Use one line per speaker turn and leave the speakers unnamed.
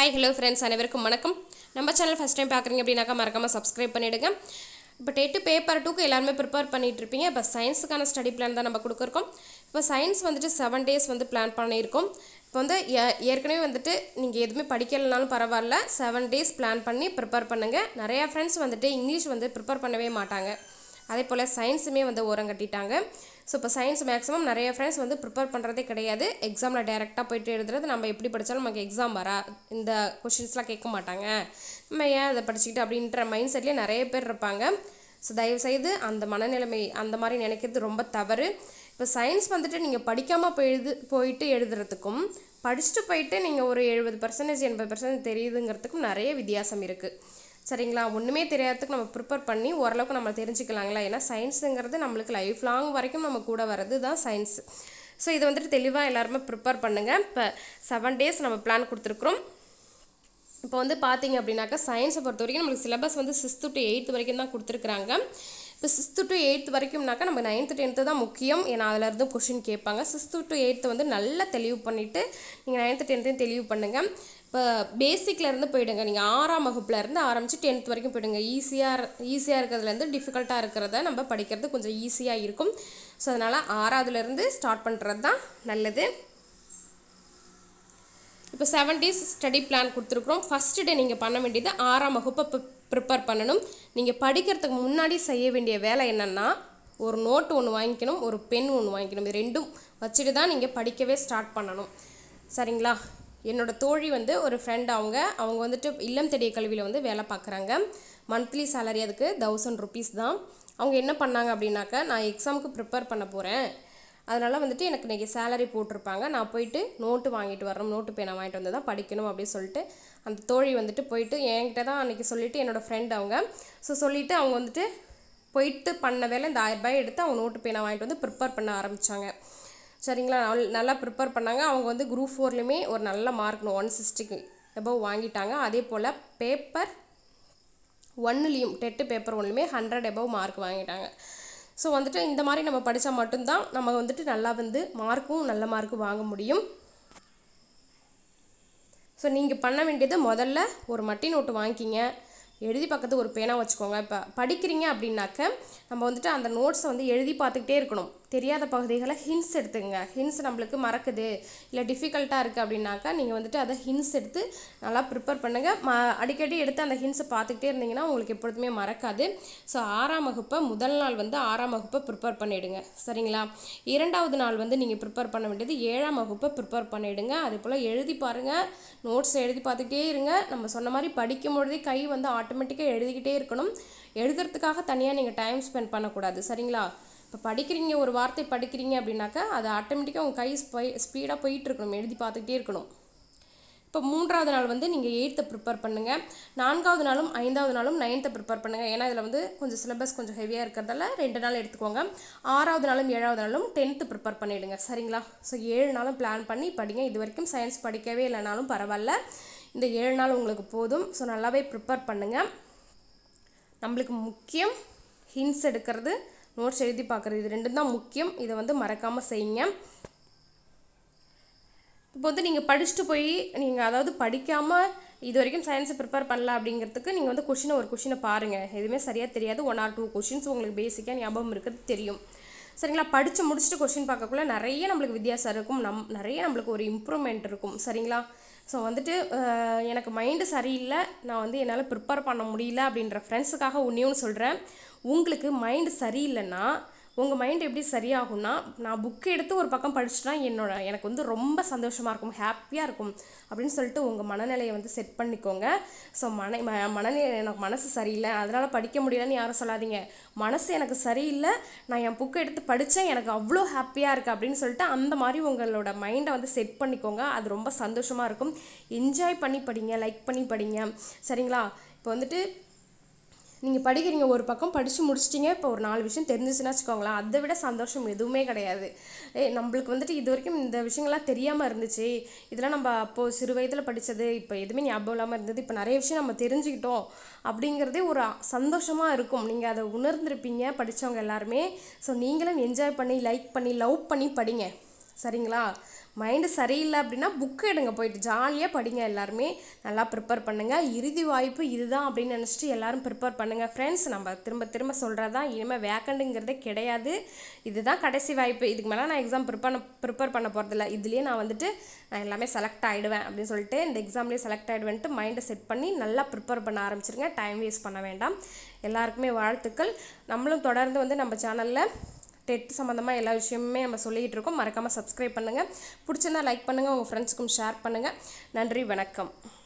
hi hello friends அனைவருக்கும் வணக்கம் நம்ம சேனல் ஃபஸ்ட் டைம் பார்க்குறீங்க அப்படின்னாக்கா மறக்காமல் சப்ஸ்கிரைப் பண்ணிவிடுங்க இப்போ டெட்டு பேப்பர் டூக்கு எல்லாருமே ப்ரிப்பேர் பண்ணிட்டு இருப்பீங்க இப்போ சயின்ஸுக்கான ஸ்டடி பிளான் தான் நம்ம கொடுக்குறோம் இப்போ சயின்ஸ் வந்துட்டு செவன் டேஸ் வந்து பிளான் பண்ணியிருக்கோம் இப்போ வந்து ஏ- ஏற்கனவே வந்துட்டு நீங்கள் எதுவுமே படிக்கலைனாலும் பரவாயில்ல செவன் டேஸ் பிளான் பண்ணி ப்ரிப்பேர் பண்ணுங்கள் நிறையா ஃப்ரெண்ட்ஸ் வந்துட்டு இங்கிலீஷ் வந்து ப்ரிப்பேர் பண்ணவே மாட்டாங்க அதே போல் சயின்ஸுமே வந்து ஓரம் கட்டிட்டாங்க ஸோ இப்போ சயின்ஸ் மேக்ஸிமம் நிறைய ஃப்ரெண்ட்ஸ் வந்து ப்ரிப்பேர் பண்ணுறதே கிடையாது எக்ஸாமில் டைரெக்டாக போயிட்டு எழுதுறது நம்ம எப்படி படித்தாலும் நமக்கு எக்ஸாம் வரா இந்த கொஷின்ஸ்லாம் கேட்க மாட்டாங்க நம்ம ஏன் அதை படிச்சுக்கிட்டு அப்படின்ற மைண்ட் செட்லேயே நிறைய பேர் இருப்பாங்க ஸோ தயவுசெய்து அந்த மனநிலைமை அந்த மாதிரி நினைக்கிறது ரொம்ப தவறு இப்போ சயின்ஸ் வந்துட்டு நீங்கள் படிக்காமல் போய் எழுது போயிட்டு எழுதுறதுக்கும் படிச்சுட்டு போயிட்டு நீங்கள் ஒரு எழுபது பர்சன்டேஜ் எண்பது பர்சன்டேஜ் தெரியுதுங்கிறதுக்கும் நிறைய வித்தியாசம் இருக்குது சரிங்களா ஒன்றுமே தெரியாததுக்கு நம்ம ப்ரிப்பேர் பண்ணி ஓரளவுக்கு நம்ம தெரிஞ்சுக்கலாங்களா ஏன்னா சயின்ஸுங்கிறது நம்மளுக்கு லைஃப் லாங் வரைக்கும் நம்ம கூட வர்றது தான் சயின்ஸ் ஸோ இதை வந்துட்டு தெளிவாக எல்லாருமே ப்ரிப்பேர் பண்ணுங்கள் இப்போ செவன் டேஸ் நம்ம பிளான் கொடுத்துருக்குறோம் இப்போ வந்து பார்த்தீங்க அப்படின்னாக்கா சயின்ஸை பொறுத்த வரைக்கும் நம்மளுக்கு சிலபஸ் வந்து சிக்ஸ்த்து டு எயித்து வரைக்கும் தான் கொடுத்துருக்குறாங்க இப்போ சிக்ஸ்த்து டு எயித்து வரைக்கும்னாக்கா நம்ம நைன்த்து டென்த்து தான் முக்கியம் ஏன்னா அதுலேருந்து கொஷின் கேட்பாங்க சிக்ஸ்த்து டு எயித்து வந்து நல்லா தெளிவு பண்ணிவிட்டு நீங்கள் நைன்த்து டென்த்தையும் தெளிவு பண்ணுங்கள் இப்போ பேசிக்லேருந்து போயிடுங்க நீங்கள் ஆறாம் வகுப்புல இருந்து ஆரம்பித்து டென்த் வரைக்கும் போயிடுங்க ஈஸியாக ஈஸியாக இருக்கிறதுலேருந்து டிஃபிகல்ட்டாக இருக்கிறத நம்ம படிக்கிறது கொஞ்சம் ஈஸியாக இருக்கும் ஸோ அதனால் ஆறாவதுலேருந்து ஸ்டார்ட் பண்ணுறது தான் நல்லது இப்போ செவன் டேஸ் ஸ்டடி பிளான் கொடுத்துருக்குறோம் ஃபஸ்ட்டு டே நீங்கள் பண்ண வேண்டியது ஆறாம் வகுப்பை ப்ரிப்பேர் பண்ணணும் நீங்கள் படிக்கிறதுக்கு முன்னாடி செய்ய வேண்டிய வேலை என்னென்னா ஒரு நோட்டு ஒன்று வாங்கிக்கணும் ஒரு பென் ஒன்று வாங்கிக்கணும் இது ரெண்டும் வச்சுட்டு தான் நீங்கள் படிக்கவே ஸ்டார்ட் பண்ணணும் சரிங்களா என்னோட தோழி வந்து ஒரு ஃப்ரெண்ட் அவங்க அவங்க வந்துட்டு இல்லம் தேடிய கல்வியில் வந்து வேலை பார்க்குறாங்க மந்த்லி சேலரி அதுக்கு தௌசண்ட் ருபீஸ் தான் அவங்க என்ன பண்ணாங்க அப்படின்னாக்கா நான் எக்ஸாமுக்கு ப்ரிப்பேர் பண்ண போகிறேன் அதனால் வந்துட்டு எனக்கு இன்றைக்கி சேலரி போட்டிருப்பாங்க நான் போயிட்டு நோட்டு வாங்கிட்டு வரணும் நோட்டு பேனா வாங்கிட்டு வந்து தான் படிக்கணும் அப்படின்னு சொல்லிட்டு அந்த தோழி வந்துட்டு போயிட்டு என்கிட்ட தான் அன்றைக்கி சொல்லிவிட்டு என்னோடய ஃப்ரெண்ட் அவங்க ஸோ சொல்லிவிட்டு அவங்க வந்துட்டு போயிட்டு பண்ண வேலை இந்த ஆயிரம் ரூபாய் எடுத்து அவங்க நோட்டு பேனா வாங்கிட்டு வந்து ப்ரிப்பேர் பண்ண ஆரம்பித்தாங்க சரிங்களா நல்- நல்லா ப்ரிப்பேர் பண்ணாங்க அவங்க வந்து குரூப் ஃபோர்லேயுமே ஒரு நல்ல மார்க் ஒன் சிக்ஸ்டிக்கு எபவ் வாங்கிட்டாங்க அதே போல் பேப்பர் ஒன்னுலேயும் டெட்டு பேப்பர் ஒன்றுலையுமே ஹண்ட்ரட் எபவ் மார்க் வாங்கிட்டாங்க ஸோ வந்துட்டு இந்த மாதிரி நம்ம படித்தா மட்டும்தான் நம்ம வந்துட்டு நல்லா வந்து மார்க்கும் நல்ல மார்க்கு வாங்க முடியும் ஸோ நீங்கள் பண்ண வேண்டியது முதல்ல ஒரு மட்டி நோட்டு வாங்கிக்கிங்க எழுதி பக்கத்து ஒரு பேனா வச்சுக்கோங்க இப்போ படிக்கிறீங்க அப்படின்னாக்க நம்ம வந்துட்டு அந்த நோட்ஸை வந்து எழுதி பார்த்துக்கிட்டே இருக்கணும் தெரியாத பகுதிகளை ஹின்ஸ் எடுத்துக்கங்க ஹின்ஸ் நம்மளுக்கு மறக்குது இல்லை டிஃபிகல்ட்டாக இருக்குது அப்படின்னாக்கா நீங்கள் வந்துட்டு அதை ஹின்ஸ் எடுத்து நல்லா ப்ரிப்பேர் பண்ணுங்கள் ம அடிக்கடி எடுத்து அந்த ஹின்ஸை பார்த்துக்கிட்டே இருந்தீங்கன்னா உங்களுக்கு எப்பொழுதுமே மறக்காது ஸோ ஆறாம் வகுப்பை முதல் நாள் வந்து ஆறாம் வகுப்பை ப்ரிப்பேர் பண்ணிவிடுங்க சரிங்களா இரண்டாவது நாள் வந்து நீங்கள் ப்ரிப்பேர் பண்ண வேண்டியது ஏழாம் வகுப்பை ப்ரிப்பேர் பண்ணிவிடுங்க அதே போல் எழுதி பாருங்கள் நோட்ஸ் எழுதி பார்த்துக்கிட்டே இருங்க நம்ம சொன்ன மாதிரி படிக்கும் பொழுதே கை வந்து ஆட்டோமேட்டிக்காக எழுதிக்கிட்டே இருக்கணும் எழுதுறதுக்காக தனியாக நீங்கள் டைம் ஸ்பெண்ட் பண்ணக்கூடாது சரிங்களா இப்போ படிக்கிறீங்க ஒரு வார்த்தை படிக்கிறீங்க அப்படின்னாக்கா அது ஆட்டோமேட்டிக்காக உங்கள் கை ஸ்பை ஸ்பீடாக போயிட்டு இருக்கணும் எழுதி பார்த்துக்கிட்டே இருக்கணும் இப்போ மூன்றாவது நாள் வந்து நீங்கள் எயித்தை ப்ரிப்பேர் பண்ணுங்கள் நான்காவது நாளும் ஐந்தாவது நாளும் நைன்த்தை ப்ரிப்பேர் பண்ணுங்கள் ஏன்னா இதில் வந்து கொஞ்சம் சிலபஸ் கொஞ்சம் ஹெவியாக இருக்கிறதால ரெண்டு நாள் எடுத்துக்கோங்க ஆறாவது நாளும் ஏழாவது நாளும் டென்த்து ப்ரிப்பேர் பண்ணிவிடுங்க சரிங்களா ஸோ ஏழு நாளும் பிளான் பண்ணி படிங்க இது வரைக்கும் சயின்ஸ் படிக்கவே இல்லைனாலும் பரவாயில்ல இந்த ஏழு நாள் உங்களுக்கு போதும் ஸோ நல்லாவே ப்ரிப்பேர் பண்ணுங்கள் நம்மளுக்கு முக்கியம் ஹின்ஸ் எடுக்கிறது நோட்ஸ் எழுதி பார்க்குறது இது ரெண்டும் தான் முக்கியம் இதை வந்து மறக்காமல் செய்யுங்க இப்போ வந்து நீங்கள் படிச்சுட்டு போய் நீங்கள் அதாவது படிக்காமல் இது வரைக்கும் சயின்ஸை ப்ரிப்பேர் பண்ணல அப்படிங்கிறதுக்கு நீங்கள் வந்து கொஷினை ஒரு கொஷினை பாருங்கள் எதுவுமே சரியாக தெரியாது ஒன் ஆர் டூ கொஷின்ஸ் உங்களுக்கு பேசிக்காக ஞாபகம் இருக்கிறது தெரியும் சரிங்களா படித்து முடிச்சுட்டு கொஷின் பார்க்கக்குள்ள நிறைய நம்மளுக்கு வித்தியாசம் இருக்கும் நம் நிறைய நம்மளுக்கு ஒரு இம்ப்ரூவ்மெண்ட் இருக்கும் சரிங்களா ஸோ வந்துட்டு அஹ், எனக்கு மைண்டு சரியில்லை நான் வந்து என்னால் ப்ரிப்பேர் பண்ண முடியல அப்படின்ற ஃப்ரெண்ட்ஸுக்காக ஒன்றையும் சொல்கிறேன் உங்களுக்கு மைண்டு சரியில்லைன்னா உங்கள் மைண்ட் எப்படி சரியாகும்னா நான் புக்கு எடுத்து ஒரு பக்கம் படிச்சுட்டா என்னோட எனக்கு வந்து ரொம்ப சந்தோஷமாக இருக்கும் ஹாப்பியாக இருக்கும் அப்படின்னு சொல்லிட்டு உங்கள் மனநிலையை வந்து செட் பண்ணிக்கோங்க ஸோ மன ம மனநிலை எனக்கு மனசு சரியில்லை அதனால் படிக்க முடியலன்னு யாரும் சொல்லாதீங்க மனசு எனக்கு சரியில்லை நான் என் புக்கை எடுத்து படித்தேன் எனக்கு அவ்வளோ ஹாப்பியாக இருக்குது அப்படின்னு சொல்லிட்டு அந்த மாதிரி உங்களோட மைண்டை வந்து செட் பண்ணிக்கோங்க அது ரொம்ப சந்தோஷமாக இருக்கும் என்ஜாய் பண்ணி படிங்க லைக் பண்ணி படிங்க சரிங்களா இப்போ வந்துட்டு நீங்கள் படிக்கிறீங்க ஒரு பக்கம் படித்து முடிச்சிட்டிங்க இப்போ ஒரு நாலு விஷயம் தெரிஞ்சிச்சுன்னா வச்சுக்கோங்களேன் அதை விட சந்தோஷம் எதுவுமே கிடையாது ஏ நம்மளுக்கு வந்துட்டு இது வரைக்கும் இந்த விஷயங்கள்லாம் தெரியாமல் இருந்துச்சு இதெல்லாம் நம்ம அப்போது சிறு வயதில் படித்தது இப்போ எதுவுமே ஞாபகம் இல்லாமல் இருந்தது இப்போ நிறைய விஷயம் நம்ம தெரிஞ்சுக்கிட்டோம் அப்படிங்கிறதே ஒரு சந்தோஷமாக இருக்கும் நீங்கள் அதை உணர்ந்திருப்பீங்க படித்தவங்க எல்லாருமே ஸோ நீங்களும் என்ஜாய் பண்ணி லைக் பண்ணி லவ் பண்ணி படிங்க சரிங்களா மைண்டு சரியில்லை அப்படின்னா புக் எடுங்க போயிட்டு ஜாலியாக படிங்க எல்லாருமே நல்லா ப்ரிப்பேர் பண்ணுங்கள் இறுதி வாய்ப்பு இதுதான் அப்படின்னு நினச்சிட்டு எல்லாரும் ப்ரிப்பேர் பண்ணுங்கள் ஃப்ரெண்ட்ஸ் நம்ம திரும்ப திரும்ப சொல்கிறது தான் இனிமேல் வேக்கண்டுங்கிறதே கிடையாது இதுதான் கடைசி வாய்ப்பு இதுக்கு மேலே நான் எக்ஸாம் ப்ரிப்பேர் ப்ரிப்பேர் பண்ண போகிறதில்ல இதுலேயே நான் வந்துட்டு நான் எல்லாமே செலக்ட் ஆகிடுவேன் அப்படின்னு சொல்லிட்டு இந்த எக்ஸாம்லேயே செலக்ட் ஆகிடுவேன்ட்டு மைண்டை செட் பண்ணி நல்லா ப்ரிப்பேர் பண்ண ஆரம்பிச்சிருங்க டைம் வேஸ்ட் பண்ண வேண்டாம் எல்லாருக்குமே வாழ்த்துக்கள் நம்மளும் தொடர்ந்து வந்து நம்ம சேனலில் டெட் சம்மந்தமாக எல்லா விஷயமுமே நம்ம சொல்லிகிட்டு இருக்கோம் மறக்காமல் சப்ஸ்கிரைப் பண்ணுங்கள் பிடிச்சிருந்தா லைக் பண்ணுங்கள் உங்கள் ஃப்ரெண்ட்ஸுக்கும் ஷேர் பண்ணுங்கள் நன்றி வணக்கம்